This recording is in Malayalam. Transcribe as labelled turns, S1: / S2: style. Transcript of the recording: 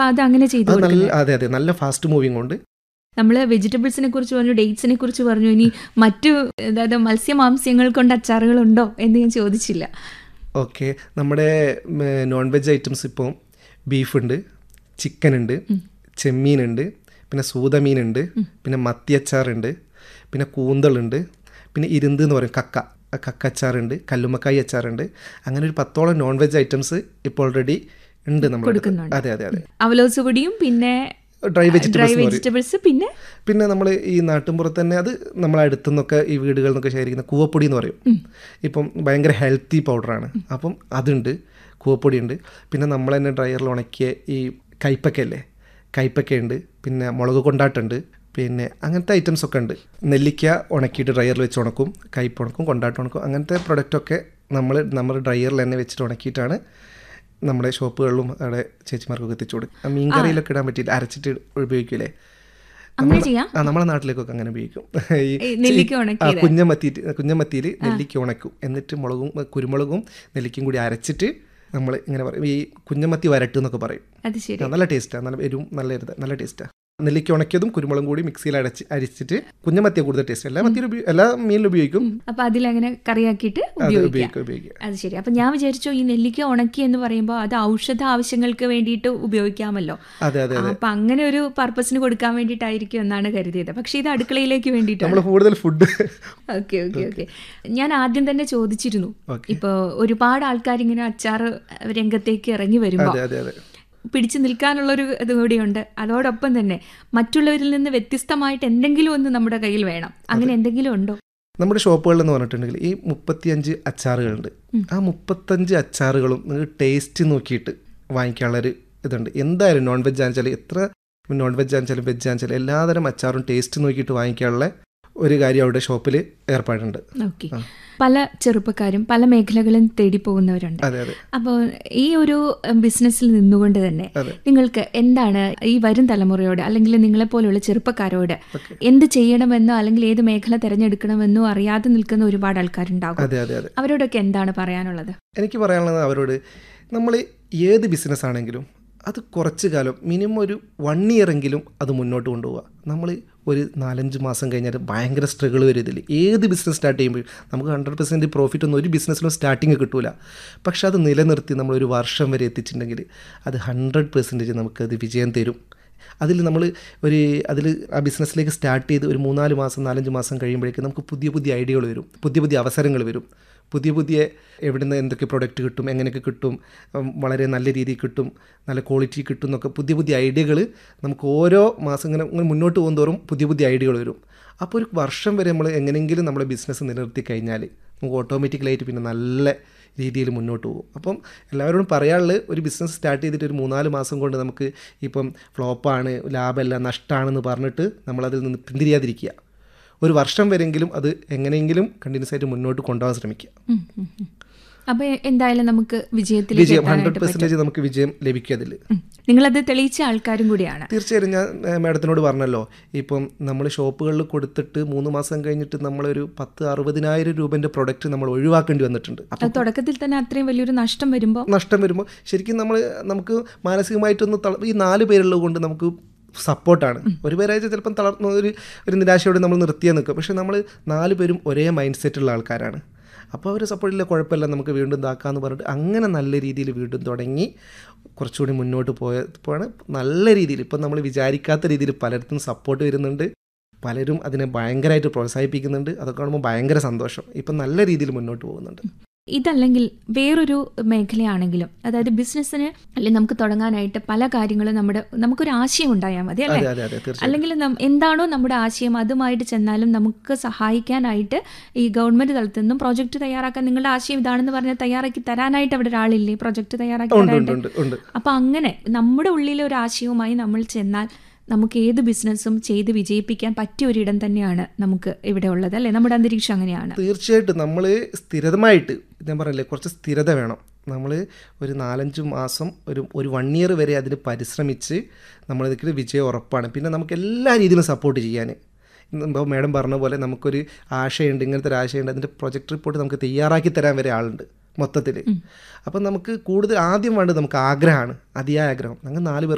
S1: അപ്പൊ അത് അങ്ങനെ ചെയ്തു
S2: അത് നല്ല
S1: കൊടുക്കുന്നത്
S2: അതെ അതെ നല്ല ഫാസ്റ്റ് മൂവിങ് ഉണ്ട്
S1: നമ്മൾ വെജിറ്റബിൾസിനെ കുറിച്ച് പറഞ്ഞു ഡേറ്റ്സിനെ കുറിച്ച് പറഞ്ഞു ഇനി മറ്റു അതായത് മത്സ്യമാംസ്യങ്ങൾ കൊണ്ട് അച്ചാറുകളുണ്ടോ എന്ന് ഞാൻ ചോദിച്ചില്ല
S2: ഓക്കെ നമ്മുടെ നോൺ വെജ് ഐറ്റംസ് ഇപ്പോൾ ബീഫുണ്ട് ചിക്കൻ ഉണ്ട് ചെമ്മീനുണ്ട് പിന്നെ സൂതമീനുണ്ട് പിന്നെ മത്തിയച്ചാറുണ്ട് പിന്നെ കൂന്തളുണ്ട് പിന്നെ ഇരുന്ത് എന്ന് പറയും കക്ക ആ കക്ക അച്ചാറുണ്ട് കല്ലുമ്മക്കായി അച്ചാറുണ്ട് അങ്ങനെ ഒരു പത്തോളം നോൺ വെജ് ഐറ്റംസ് ഇപ്പോൾ ഓൾറെഡി ഉണ്ട് നമ്മുടെ അടുത്ത്.
S1: കൊടുക്കുന്നുണ്ട്.
S2: അതെ അതെ അതെ
S1: അവലോസ് പൊടിയും പിന്നെ
S2: ഡ്രൈ
S1: ഡ്രൈ
S2: വെജിറ്റബിൾസ് എന്ന് പറയും
S1: വെജിറ്റബിൾസ് പിന്നെ
S2: പിന്നെ നമ്മൾ ഈ നാട്ടിൻപുറത്ത് തന്നെ അത് നമ്മളെ അടുത്തുനിന്നൊക്കെ ഈ വീടുകളിൽ നിന്നൊക്കെ ശേഖരിക്കുന്ന കൂവപ്പൊടി എന്ന് പറയും ഇപ്പം ഭയങ്കര ഹെൽത്തി പൗഡറാണ് അപ്പം അതുണ്ട് കൂവപ്പൊടി ഉണ്ട് പിന്നെ നമ്മൾ തന്നെ ഡ്രയറിൽ ഉണക്കിയ ഈ കൈപ്പക്കല്ലേ കൈപ്പക്കയുണ്ട് പിന്നെ മുളക് കൊണ്ടാട്ടുണ്ട് പിന്നെ അങ്ങനത്തെ ഐറ്റംസ് ഒക്കെ ഉണ്ട് നെല്ലിക്ക ഉണക്കിയിട്ട് ഡ്രയറിൽ വെച്ച് ഉണക്കും കയ്പ് ഉണക്കും കൊണ്ടാട്ടം ഉണക്കും അങ്ങനത്തെ പ്രൊഡക്റ്റൊക്കെ നമ്മൾ നമ്മൾ ഡ്രയറിൽ തന്നെ വെച്ചിട്ട് ഉണക്കിയിട്ടാണ് നമ്മുടെ ഷോപ്പുകളിലും അവിടെ ചേച്ചിമാർക്കൊക്കെ എത്തിച്ചു കൊടുക്കും ആ മീൻ കറിയിലൊക്കെ ഇടാൻ പറ്റിയിട്ട് അരച്ചിട്ട് ഉപയോഗിക്കൂലേ
S1: അങ്ങനെ ചെയ്യാം
S2: ആ നമ്മളെ നാട്ടിലേക്കൊക്കെ അങ്ങനെ ഉപയോഗിക്കും
S1: ഈ നെല്ലിക്ക
S2: ആ,
S1: ഉണക്കിയത്
S2: കുഞ്ഞമത്തി കുഞ്ഞമത്തിയിൽ നെല്ലിക്ക ഉണക്കും എന്നിട്ട് മുളകും കുരുമുളകും നെല്ലിക്കയും കൂടി അരച്ചിട്ട് നമ്മൾ ഇങ്ങനെ പറയും ഈ കുഞ്ഞമത്തി വരട്ട് എന്നൊക്കെ പറയും
S1: അത് ശരി
S2: ആ, നല്ല ടേസ്റ്റാണ് നല്ല എരിവും നല്ല ഇരുത് നല്ല ടേസ്റ്റാണ് നെല്ലിക്ക ഉണക്കിയതും കുരുമുളകും കൂടി മിക്സിയിൽ അടച്ച് അരിച്ചിട്ട് കുഞ്ഞമത്തിയ കൂടുതൽ ടേസ്റ്റ് എല്ലാ മത്തിയിലും ഉപയോഗി- എല്ലാ മീനിലും ഉപയോഗിക്കും
S1: അപ്പൊ അതിലങ്ങനെ കറിയാക്കിയിട്ട്
S2: അത്
S1: ഉപയോഗിക്കാം
S2: ഉപയോഗിക്കും ഉപയോഗിക്കുക
S1: അത് ശരി അപ്പൊ ഞാൻ വിചാരിച്ചു ഈ നെല്ലിക്ക ഉണക്കി എന്ന് പറയുമ്പോൾ അത് ഔഷധ ആവശ്യങ്ങൾക്ക് വേണ്ടിയിട്ട് ഉപയോഗിക്കാമല്ലോ
S2: അതെ അതെ
S1: അപ്പൊ അങ്ങനെ ഒരു പർപ്പസിന് കൊടുക്കാൻ വേണ്ടിയിട്ടായിരിക്കും എന്നാണ് കരുതിയത് പക്ഷെ ഇത് അടുക്കളയിലേക്ക് വേണ്ടിയിട്ടാണ്
S2: നമ്മൾ കൂടുതൽ ഫുഡ്
S1: ഓക്കെ ഓക്കെ ഓക്കെ ഞാൻ ആദ്യം തന്നെ ചോദിച്ചിരുന്നു
S2: ഓക്കെ
S1: ഇപ്പൊ ഒരുപാട് ആൾക്കാർ ഇങ്ങനെ അച്ചാറ് രംഗത്തേക്ക് ഇറങ്ങി വരുമ്പോൾ
S2: അതെ അതെ അതെ
S1: പിടിച്ചു നിൽക്കാനുള്ളൊരു ഇത് കൂടിയുണ്ട് അതോടൊപ്പം തന്നെ മറ്റുള്ളവരിൽ നിന്ന് വ്യത്യസ്തമായിട്ട് എന്തെങ്കിലും ഒന്ന് നമ്മുടെ കയ്യിൽ വേണം അങ്ങനെ എന്തെങ്കിലും ഉണ്ടോ
S2: നമ്മുടെ ഷോപ്പുകളിൽ എന്ന് പറഞ്ഞിട്ടുണ്ടെങ്കിൽ ഈ മുപ്പത്തിയഞ്ച് അച്ചാറുകളുണ്ട് ആ മുപ്പത്തഞ്ച് അച്ചാറുകളും നിങ്ങൾക്ക് ടേസ്റ്റ് നോക്കിയിട്ട് വാങ്ങിക്കാനുള്ളൊരു ഇതുണ്ട് എന്തായാലും നോൺ വെജ് ആണെച്ചാൽ എത്ര നോൺ വെജ് ആണെച്ചാലും വെജ് ആണെച്ചാലും എല്ലാതരം അച്ചാറും ടേസ്റ്റ് നോക്കിയിട്ട് വാങ്ങിക്കാനുള്ള ഒരു കാര്യം അവിടെ ഷോപ്പിൽ ഏർപ്പാടുണ്ട്
S1: ഓക്കെ പല ചെറുപ്പക്കാരും പല മേഖലകളും തേടി പോകുന്നവരുണ്ട്
S2: അതെ അതെ
S1: അപ്പോൾ ഈ ഒരു ബിസിനസ്സിൽ നിന്നുകൊണ്ട് തന്നെ
S2: അതെ.
S1: നിങ്ങൾക്ക് എന്താണ് ഈ വരും തലമുറയോട് അല്ലെങ്കിൽ നിങ്ങളെ പോലെയുള്ള ചെറുപ്പക്കാരോട്
S2: ഓക്കെ
S1: എന്ത് ചെയ്യണമെന്നോ അല്ലെങ്കിൽ ഏത് മേഖല തിരഞ്ഞെടുക്കണമെന്നോ അറിയാതെ നിൽക്കുന്ന ഒരുപാട് ആൾക്കാരുണ്ടാകും
S2: അതെ അതെ അതെ
S1: അവരോടൊക്കെ എന്താണ് പറയാനുള്ളത്
S2: എനിക്ക് പറയാനുള്ളത് അവരോട് നമ്മൾ ഏത് ബിസിനസ് ആണെങ്കിലും അത് കുറച്ച് കാലം മിനിമം ഒരു വൺ ഇയർ എങ്കിലും അത് മുന്നോട്ട് കൊണ്ടുപോവുക നമ്മൾ ഒരു നാലഞ്ച് മാസം കഴിഞ്ഞാൽ ഭയങ്കര സ്ട്രഗിൾ വരും ഇതിൽ ഏത് ബിസിനസ് സ്റ്റാർട്ട് ചെയ്യുമ്പോൾ നമുക്ക് ഹൺഡ്രഡ് പെർസെൻറ്റ് പ്രോഫിറ്റ് ഒന്നും ഒരു ബിസിനസ്സിലും സ്റ്റാർട്ടിങ് കിട്ടൂല പക്ഷെ അത് നിലനിർത്തി നമ്മൾ ഒരു വർഷം വരെ എത്തിച്ചിട്ടുണ്ടെങ്കിൽ അത് ഹൺഡ്രഡ് പെർസെൻറ്റേജ് നമുക്കത് വിജയം തരും അതിൽ നമ്മൾ ഒരു അതിൽ ആ ബിസിനസ്സിലേക്ക് സ്റ്റാർട്ട് ചെയ്ത് ഒരു മൂന്നാല് മാസം നാലഞ്ച് മാസം കഴിയുമ്പോഴേക്കും നമുക്ക് പുതിയ പുതിയ ഐഡിയകൾ വരും പുതിയ പുതിയ അവസരങ്ങൾ വരും പുതിയ പുതിയ എവിടുന്ന് എന്തൊക്കെ പ്രൊഡക്റ്റ് കിട്ടും എങ്ങനെയൊക്കെ കിട്ടും ഉം, വളരെ നല്ല രീതിയിൽ കിട്ടും നല്ല ക്വാളിറ്റി കിട്ടും എന്നൊക്കെ പുതിയ പുതിയ ഐഡിയകൾ നമുക്ക് ഓരോ മാസം ഇങ്ങനെ ഇങ്ങനെ മുന്നോട്ട് പോകുന്തോറും പുതിയ പുതിയ ഐഡിയകൾ വരും അപ്പോൾ ഒരു വർഷം വരെ നമ്മൾ എങ്ങനെയെങ്കിലും നമ്മുടെ ബിസിനസ് നിലനിർത്തി കഴിഞ്ഞാൽ നമുക്ക് ഓട്ടോമാറ്റിക്കലായിട്ട് പിന്നെ നല്ല രീതിയിൽ മുന്നോട്ട് പോകും അപ്പം എല്ലാവരോടും പറയാനുള്ളത് ഒരു ബിസിനസ് സ്റ്റാർട്ട് ചെയ്തിട്ട് ഒരു മൂന്നാല് മാസം കൊണ്ട് നമുക്ക് ഇപ്പം ഫ്ലോപ്പാണ് ലാഭമല്ല നഷ്ടമാണെന്ന് പറഞ്ഞിട്ട് നമ്മളതിൽ നിന്ന് പിന്തിരിയാതിരിക്കുക ഒരു വർഷം വരെങ്കിലും അത് എങ്ങനെയെങ്കിലും കണ്ടിന്യൂസ് ആയിട്ട് മുന്നോട്ട് കൊണ്ടുപോകാൻ ശ്രമിക്കുക
S1: ഉം, ഉം, ഉം. അപ്പൊ എന്തായാലും നമുക്ക് വിജയത്തിലേക്ക്
S2: വിജയം
S1: എത്താനായിട്ട്
S2: ഹൺഡ്രഡ് പെർസെൻറ്റേജ് നമുക്ക് വിജയം ലഭിക്കും അതിൽ
S1: ഉം. നിങ്ങളത് തെളിയിച്ച ആൾക്കാരും കൂടിയാണ്
S2: തീർച്ചയായും ഞാൻ ഏഹ്, മാഡത്തിനോട് പറഞ്ഞല്ലോ ഇപ്പം നമ്മൾ ഷോപ്പുകളിൽ കൊടുത്തിട്ട് മൂന്ന് മാസം കഴിഞ്ഞിട്ട് നമ്മളൊരു പത്ത് അറുപതിനായിരം രൂപൻ്റെ പ്രൊഡക്റ്റ് നമ്മൾ ഒഴിവാക്കേണ്ടി വന്നിട്ടുണ്ട് അപ്പം
S1: അത് തുടക്കത്തിൽ തന്നെ അത്രയും വലിയൊരു നഷ്ടം വരുമ്പോൾ
S2: നഷ്ടം വരുമ്പോൾ ശരിക്കും നമ്മൾ നമുക്ക് മാനസികമായിട്ടൊന്ന് തള ഈ നാല് പേരുള്ളത് കൊണ്ട് നമുക്ക് സപ്പോർട്ടാണ് ഒരു പേരാഴ്ച ചിലപ്പം തളർന്ന ഒരു ഒരു നിരാശയോടെ നമ്മൾ നിർത്തിയാൽ നിൽക്കും പക്ഷേ നമ്മൾ നാല് പേരും ഒരേ മൈൻഡ് സെറ്റുള്ള ആൾക്കാരാണ് അപ്പോൾ അവർ സപ്പോർട്ടില്ല കുഴപ്പമില്ല നമുക്ക് വീണ്ടും ഇതാക്കാമെന്ന് പറഞ്ഞിട്ട് അങ്ങനെ നല്ല രീതിയിൽ വീണ്ടും തുടങ്ങി കുറച്ചുകൂടി മുന്നോട്ട് പോയപ്പോഴാണ് നല്ല രീതിയിൽ ഇപ്പം നമ്മൾ വിചാരിക്കാത്ത രീതിയിൽ പലയിടത്തും സപ്പോർട്ട് വരുന്നുണ്ട് പലരും അതിനെ ഭയങ്കരമായിട്ട് പ്രോത്സാഹിപ്പിക്കുന്നുണ്ട് അതൊക്കെ കാണുമ്പോൾ ഭയങ്കര സന്തോഷം ഇപ്പം നല്ല രീതിയിൽ മുന്നോട്ട് പോകുന്നുണ്ട്
S1: ഇതല്ലെങ്കിൽ വേറൊരു മേഖലയാണെങ്കിലും അതായത് ബിസിനസ്സിന് അല്ലെങ്കിൽ നമുക്ക് തുടങ്ങാനായിട്ട് പല കാര്യങ്ങളും നമ്മുടെ നമുക്കൊരു ആശയം ഉണ്ടായാൽ മതി അല്ലേ
S2: അതെ അതെ അതെ തീർച്ചയായും
S1: അല്ലെങ്കിൽ നം- എന്താണോ നമ്മുടെ ആശയം അതുമായിട്ട് ചെന്നാലും നമുക്ക് സഹായിക്കാനായിട്ട് ഈ ഗവൺമെന്റ് തലത്തിൽ നിന്നും പ്രോജക്റ്റ് തയ്യാറാക്കാൻ നിങ്ങളുടെ ആശയം ഇതാണെന്ന് പറഞ്ഞാൽ തയ്യാറാക്കി തരാനായിട്ട് അവിടെ ഒരാളില്ലേ പ്രോജക്റ്റ് തയ്യാറാക്കി
S2: ഉണ്ട് ഉണ്ട്
S1: തരാനായിട്ട്
S2: ഉണ്ട് ഉണ്ട്
S1: അപ്പൊ അങ്ങനെ നമ്മുടെ ഉള്ളിലെ ഒരു ആശയവുമായി നമ്മൾ ചെന്നാൽ നമുക്ക് ഏത് ബിസിനസ്സും ചെയ്ത് വിജയിപ്പിക്കാൻ പറ്റിയ ഒരിടം തന്നെയാണ് നമുക്ക് ഇവിടെ ഉള്ളത് അല്ലേ നമ്മുടെ അന്തരീക്ഷം അങ്ങനെയാണ്
S2: തീർച്ചയായിട്ടും നമ്മൾ സ്ഥിരമായിട്ട് ഞാൻ പറഞ്ഞില്ലേ കുറച്ച് സ്ഥിരത വേണം നമ്മൾ ഒരു നാലഞ്ച് മാസം ഒരു ഒരു വൺ ഇയർ വരെ അതിന് പരിശ്രമിച്ച് നമ്മളിതിൽ വിജയം ഉറപ്പാണ് പിന്നെ നമുക്ക് എല്ലാ രീതിയിലും സപ്പോർട്ട് ചെയ്യാൻ ഇപ്പോൾ മാഡം പറഞ്ഞ പോലെ നമുക്കൊരു ആശയുണ്ട് ഇങ്ങനത്തെ ഒരു ആശയുണ്ട് അതിൻ്റെ പ്രൊജക്ട് റിപ്പോർട്ട് നമുക്ക് തയ്യാറാക്കി തരാൻ വരെ ആളുണ്ട് മൊത്തത്തിൽ അപ്പം നമുക്ക് കൂടുതൽ ആദ്യം വേണ്ടത് നമുക്ക് ആഗ്രഹമാണ് അതിയായ ആഗ്രഹം ഞങ്ങൾ നാല് പേർക്ക്